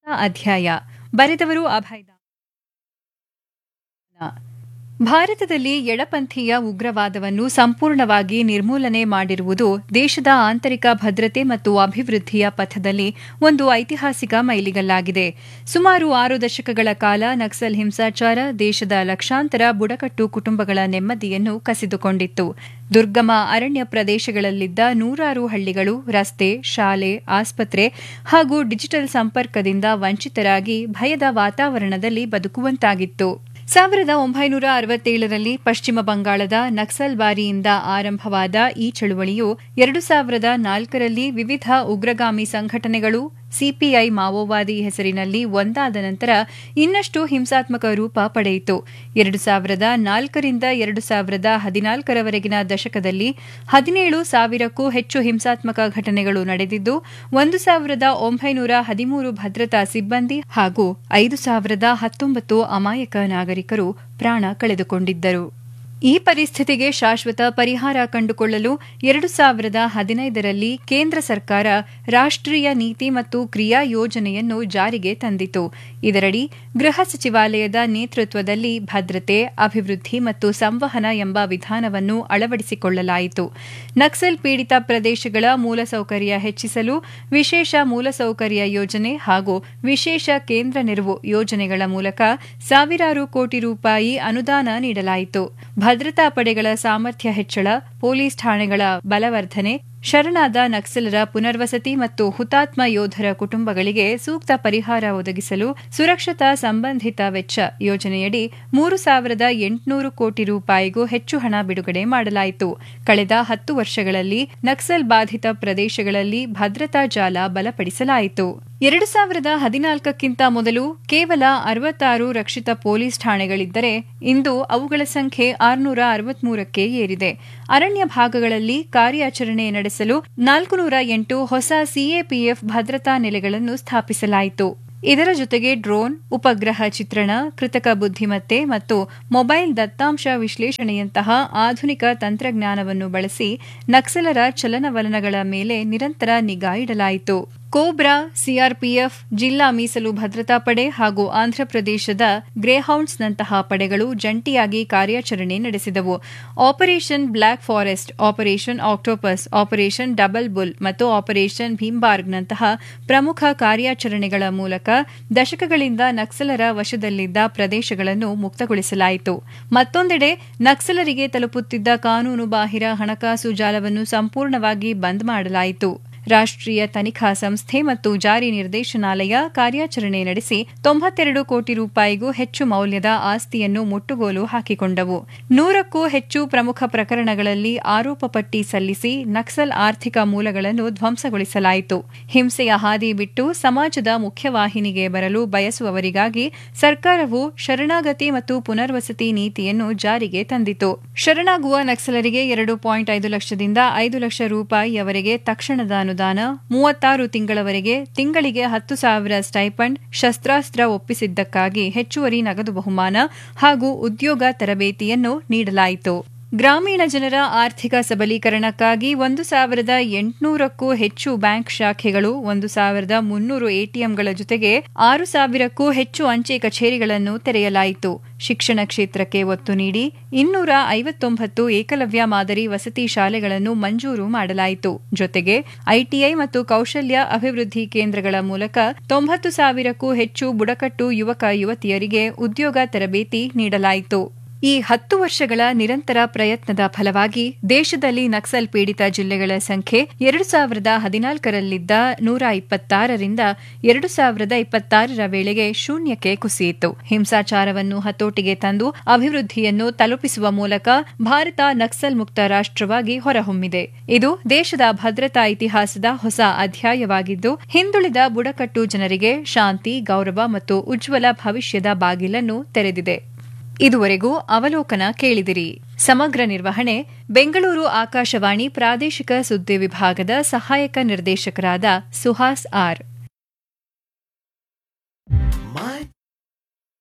ಅಧ್ಯಾಯ ಬರೆದವರು ಅಭಯ್ ಭಾರತದಲ್ಲಿ ಎಡಪಂಥೀಯ ಉಗ್ರವಾದವನ್ನು ಸಂಪೂರ್ಣವಾಗಿ ನಿರ್ಮೂಲನೆ ಮಾಡಿರುವುದು ದೇಶದ ಆಂತರಿಕ ಭದ್ರತೆ ಮತ್ತು ಅಭಿವೃದ್ಧಿಯ ಪಥದಲ್ಲಿ ಒಂದು ಐತಿಹಾಸಿಕ ಮೈಲಿಗಲ್ಲಾಗಿದೆ ಸುಮಾರು ಆರು ದಶಕಗಳ ಕಾಲ ನಕ್ಸಲ್ ಹಿಂಸಾಚಾರ ದೇಶದ ಲಕ್ಷಾಂತರ ಬುಡಕಟ್ಟು ಕುಟುಂಬಗಳ ನೆಮ್ಮದಿಯನ್ನು ಕಸಿದುಕೊಂಡಿತ್ತು ದುರ್ಗಮ ಅರಣ್ಯ ಪ್ರದೇಶಗಳಲ್ಲಿದ್ದ ನೂರಾರು ಹಳ್ಳಿಗಳು ರಸ್ತೆ ಶಾಲೆ ಆಸ್ಪತ್ರೆ ಹಾಗೂ ಡಿಜಿಟಲ್ ಸಂಪರ್ಕದಿಂದ ವಂಚಿತರಾಗಿ ಭಯದ ವಾತಾವರಣದಲ್ಲಿ ಬದುಕುವಂತಾಗಿತ್ತು ಸಾವಿರದ ಒಂಬೈನೂರ ಅರವತ್ತೇಳರಲ್ಲಿ ಪಶ್ಚಿಮ ಬಂಗಾಳದ ನಕ್ಸಲ್ ಬಾರಿಯಿಂದ ಆರಂಭವಾದ ಈ ಚಳುವಳಿಯು ಎರಡು ಸಾವಿರದ ನಾಲ್ಕರಲ್ಲಿ ವಿವಿಧ ಉಗ್ರಗಾಮಿ ಸಂಘಟನೆಗಳು ಸಿಪಿಐ ಮಾವೋವಾದಿ ಹೆಸರಿನಲ್ಲಿ ಒಂದಾದ ನಂತರ ಇನ್ನಷ್ಟು ಹಿಂಸಾತ್ಮಕ ರೂಪ ಪಡೆಯಿತು ಎರಡು ಸಾವಿರದ ನಾಲ್ಕರಿಂದ ಎರಡು ಸಾವಿರದ ಹದಿನಾಲ್ಕರವರೆಗಿನ ದಶಕದಲ್ಲಿ ಹದಿನೇಳು ಸಾವಿರಕ್ಕೂ ಹೆಚ್ಚು ಹಿಂಸಾತ್ಮಕ ಘಟನೆಗಳು ನಡೆದಿದ್ದು ಒಂದು ಸಾವಿರದ ಒಂಬೈನೂರ ಹದಿಮೂರು ಭದ್ರತಾ ಸಿಬ್ಬಂದಿ ಹಾಗೂ ಐದು ಸಾವಿರದ ಹತ್ತೊಂಬತ್ತು ಅಮಾಯಕ ನಾಗರಿಕರು ಪ್ರಾಣ ಕಳೆದುಕೊಂಡಿದ್ದರು ಈ ಪರಿಸ್ಥಿತಿಗೆ ಶಾಶ್ವತ ಪರಿಹಾರ ಕಂಡುಕೊಳ್ಳಲು ಎರಡು ಸಾವಿರದ ಹದಿನೈದರಲ್ಲಿ ಕೇಂದ್ರ ಸರ್ಕಾರ ರಾಷ್ಟ್ರೀಯ ನೀತಿ ಮತ್ತು ಕ್ರಿಯಾ ಯೋಜನೆಯನ್ನು ಜಾರಿಗೆ ತಂದಿತು ಇದರಡಿ ಗೃಹ ಸಚಿವಾಲಯದ ನೇತೃತ್ವದಲ್ಲಿ ಭದ್ರತೆ ಅಭಿವೃದ್ಧಿ ಮತ್ತು ಸಂವಹನ ಎಂಬ ವಿಧಾನವನ್ನು ಅಳವಡಿಸಿಕೊಳ್ಳಲಾಯಿತು ನಕ್ಸಲ್ ಪೀಡಿತ ಪ್ರದೇಶಗಳ ಮೂಲಸೌಕರ್ಯ ಹೆಚ್ಚಿಸಲು ವಿಶೇಷ ಮೂಲಸೌಕರ್ಯ ಯೋಜನೆ ಹಾಗೂ ವಿಶೇಷ ಕೇಂದ್ರ ನೆರವು ಯೋಜನೆಗಳ ಮೂಲಕ ಸಾವಿರಾರು ಕೋಟಿ ರೂಪಾಯಿ ಅನುದಾನ ನೀಡಲಾಯಿತು ಭದ್ರತಾ ಪಡೆಗಳ ಸಾಮರ್ಥ್ಯ ಹೆಚ್ಚಳ ಪೊಲೀಸ್ ಠಾಣೆಗಳ ಬಲವರ್ಧನೆ ಶರಣಾದ ನಕ್ಸಲರ ಪುನರ್ವಸತಿ ಮತ್ತು ಹುತಾತ್ಮ ಯೋಧರ ಕುಟುಂಬಗಳಿಗೆ ಸೂಕ್ತ ಪರಿಹಾರ ಒದಗಿಸಲು ಸುರಕ್ಷತಾ ಸಂಬಂಧಿತ ವೆಚ್ಚ ಯೋಜನೆಯಡಿ ಮೂರು ಸಾವಿರದ ಎಂಟುನೂರು ಕೋಟಿ ರೂಪಾಯಿಗೂ ಹೆಚ್ಚು ಹಣ ಬಿಡುಗಡೆ ಮಾಡಲಾಯಿತು ಕಳೆದ ಹತ್ತು ವರ್ಷಗಳಲ್ಲಿ ನಕ್ಸಲ್ ಬಾಧಿತ ಪ್ರದೇಶಗಳಲ್ಲಿ ಭದ್ರತಾ ಜಾಲ ಬಲಪಡಿಸಲಾಯಿತು ಎರಡು ಸಾವಿರದ ಹದಿನಾಲ್ಕಕ್ಕಿಂತ ಮೊದಲು ಕೇವಲ ಅರವತ್ತಾರು ರಕ್ಷಿತ ಪೊಲೀಸ್ ಠಾಣೆಗಳಿದ್ದರೆ ಇಂದು ಅವುಗಳ ಸಂಖ್ಯೆ ಆರುನೂರ ಅರವತ್ಮೂರಕ್ಕೆ ಏರಿದೆ ಅರಣ್ಯ ಭಾಗಗಳಲ್ಲಿ ಕಾರ್ಯಾಚರಣೆ ನಡೆಸಲು ನಾಲ್ಕುನೂರ ಎಂಟು ಹೊಸ ಸಿಎಪಿಎಫ್ ಭದ್ರತಾ ನೆಲೆಗಳನ್ನು ಸ್ಥಾಪಿಸಲಾಯಿತು ಇದರ ಜೊತೆಗೆ ಡ್ರೋನ್ ಉಪಗ್ರಹ ಚಿತ್ರಣ ಕೃತಕ ಬುದ್ಧಿಮತ್ತೆ ಮತ್ತು ಮೊಬೈಲ್ ದತ್ತಾಂಶ ವಿಶ್ಲೇಷಣೆಯಂತಹ ಆಧುನಿಕ ತಂತ್ರಜ್ಞಾನವನ್ನು ಬಳಸಿ ನಕ್ಸಲರ ಚಲನವಲನಗಳ ಮೇಲೆ ನಿರಂತರ ನಿಗಾ ಇಡಲಾಯಿತು ಕೋಬ್ರಾ ಸಿಆರ್ಪಿಎಫ್ ಜಿಲ್ಲಾ ಮೀಸಲು ಭದ್ರತಾ ಪಡೆ ಹಾಗೂ ಆಂಧ್ರಪ್ರದೇಶದ ಗ್ರೇಹೌಂಡ್ಸ್ನಂತಹ ಪಡೆಗಳು ಜಂಟಿಯಾಗಿ ಕಾರ್ಯಾಚರಣೆ ನಡೆಸಿದವು operation black forest operation octopus operation double bull ಮತ್ತು ಆಪರೇಷನ್ ಭೀಂಬಾರ್ಗ್ನಂತಹ ಪ್ರಮುಖ ಕಾರ್ಯಾಚರಣೆಗಳ ಮೂಲಕ ದಶಕಗಳಿಂದ ನಕ್ಸಲರ ವಶದಲ್ಲಿದ್ದ ಪ್ರದೇಶಗಳನ್ನು ಮುಕ್ತಗೊಳಿಸಲಾಯಿತು ಮತ್ತೊಂದೆಡೆ ನಕ್ಸಲರಿಗೆ ತಲುಪುತ್ತಿದ್ದ ಕಾನೂನು ಬಾಹಿರ ಹಣಕಾಸು ಜಾಲವನ್ನು ಸಂಪೂರ್ಣವಾಗಿ ಬಂದ್ ಮಾಡಲಾಯಿತು ರಾಷ್ಟ್ರೀಯ ತನಿಖಾ ಸಂಸ್ಥೆ ಮತ್ತು ಜಾರಿ ನಿರ್ದೇಶನಾಲಯ ಕಾರ್ಯಾಚರಣೆ ನಡೆಸಿ ತೊಂಬತ್ತೆರಡು ಕೋಟಿ ರೂಪಾಯಿಗೂ ಹೆಚ್ಚು ಮೌಲ್ಯದ ಆಸ್ತಿಯನ್ನು ಮುಟ್ಟುಗೋಲು ಹಾಕಿಕೊಂಡವು ನೂರಕ್ಕೂ ಹೆಚ್ಚು ಪ್ರಮುಖ ಪ್ರಕರಣಗಳಲ್ಲಿ ಆರೋಪ ಪಟ್ಟಿ ಸಲ್ಲಿಸಿ ನಕ್ಸಲ್ ಆರ್ಥಿಕ ಮೂಲಗಳನ್ನು ಧ್ವಂಸಗೊಳಿಸಲಾಯಿತು ಹಿಂಸೆಯ ಹಾದಿ ಬಿಟ್ಟು ಸಮಾಜದ ಮುಖ್ಯವಾಹಿನಿಗೆ ಬರಲು ಬಯಸುವವರಿಗಾಗಿ ಸರ್ಕಾರವು ಶರಣಾಗತಿ ಮತ್ತು ಪುನರ್ವಸತಿ ನೀತಿಯನ್ನು ಜಾರಿಗೆ ತಂದಿತು ಶರಣಾಗುವ ನಕ್ಸಲರಿಗೆ ಎರಡು ಪಾಯಿಂಟ್ ಐದು ಲಕ್ಷದಿಂದ ಐದು ಲಕ್ಷ ರೂಪಾಯಿಯವರೆಗೆ ತಕ್ಷಣದ ಅನುದಾನ ಮೂವತ್ತಾರು ತಿಂಗಳವರೆಗೆ ತಿಂಗಳಿಗೆ ಹತ್ತು ಸಾವಿರ ಸ್ಟೈಪಂಡ್ ಶಸ್ತ್ರಾಸ್ತ್ರ ಒಪ್ಪಿಸಿದ್ದಕ್ಕಾಗಿ ಹೆಚ್ಚುವರಿ ನಗದು ಬಹುಮಾನ ಹಾಗೂ ಉದ್ಯೋಗ ತರಬೇತಿಯನ್ನು ನೀಡಲಾಯಿತು ಗ್ರಾಮೀಣ ಜನರ ಆರ್ಥಿಕ ಸಬಲೀಕರಣಕ್ಕಾಗಿ ಒಂದು ಸಾವಿರದ ಎಂಟುನೂರಕ್ಕೂ ಹೆಚ್ಚು ಬ್ಯಾಂಕ್ ಶಾಖೆಗಳು ಒಂದು ಸಾವಿರದ ಮುನ್ನೂರು ಎಟಿಎಂಗಳ ಜೊತೆಗೆ ಆರು ಸಾವಿರಕ್ಕೂ ಹೆಚ್ಚು ಅಂಚೆ ಕಚೇರಿಗಳನ್ನು ತೆರೆಯಲಾಯಿತು ಶಿಕ್ಷಣ ಕ್ಷೇತ್ರಕ್ಕೆ ಒತ್ತು ನೀಡಿ ಇನ್ನೂರ ಐವತ್ತೊಂಬತ್ತು ಏಕಲವ್ಯ ಮಾದರಿ ವಸತಿ ಶಾಲೆಗಳನ್ನು ಮಂಜೂರು ಮಾಡಲಾಯಿತು ಜೊತೆಗೆ ಐಟಿಐ ಮತ್ತು ಕೌಶಲ್ಯ ಅಭಿವೃದ್ಧಿ ಕೇಂದ್ರಗಳ ಮೂಲಕ ತೊಂಬತ್ತು ಸಾವಿರಕ್ಕೂ ಹೆಚ್ಚು ಬುಡಕಟ್ಟು ಯುವಕ ಯುವತಿಯರಿಗೆ ಉದ್ಯೋಗ ತರಬೇತಿ ನೀಡಲಾಯಿತು ಈ ಹತ್ತು ವರ್ಷಗಳ ನಿರಂತರ ಪ್ರಯತ್ನದ ಫಲವಾಗಿ ದೇಶದಲ್ಲಿ ನಕ್ಸಲ್ ಪೀಡಿತ ಜಿಲ್ಲೆಗಳ ಸಂಖ್ಯೆ ಎರಡು ಸಾವಿರದ ಹದಿನಾಲ್ಕರಲ್ಲಿದ್ದ ನೂರ ಇಪ್ಪತ್ತಾರರಿಂದ ಎರಡು ಸಾವಿರದ ಇಪ್ಪತ್ತಾರರ ವೇಳೆಗೆ ಶೂನ್ಯಕ್ಕೆ ಕುಸಿಯಿತು ಹಿಂಸಾಚಾರವನ್ನು ಹತೋಟಿಗೆ ತಂದು ಅಭಿವೃದ್ಧಿಯನ್ನು ತಲುಪಿಸುವ ಮೂಲಕ ಭಾರತ ನಕ್ಸಲ್ ಮುಕ್ತ ರಾಷ್ಟ್ರವಾಗಿ ಹೊರಹೊಮ್ಮಿದೆ ಇದು ದೇಶದ ಭದ್ರತಾ ಇತಿಹಾಸದ ಹೊಸ ಅಧ್ಯಾಯವಾಗಿದ್ದು ಹಿಂದುಳಿದ ಬುಡಕಟ್ಟು ಜನರಿಗೆ ಶಾಂತಿ ಗೌರವ ಮತ್ತು ಉಜ್ವಲ ಭವಿಷ್ಯದ ಬಾಗಿಲನ್ನು ತೆರೆದಿದೆ ಇದುವರೆಗೂ ಅವಲೋಕನ ಕೇಳಿದಿರಿ ಸಮಗ್ರ ನಿರ್ವಹಣೆ ಬೆಂಗಳೂರು ಆಕಾಶವಾಣಿ ಪ್ರಾದೇಶಿಕ ಸುದ್ದಿ ವಿಭಾಗದ ಸಹಾಯಕ ನಿರ್ದೇಶಕರಾದ ಸುಹಾಸ್ ಆರ್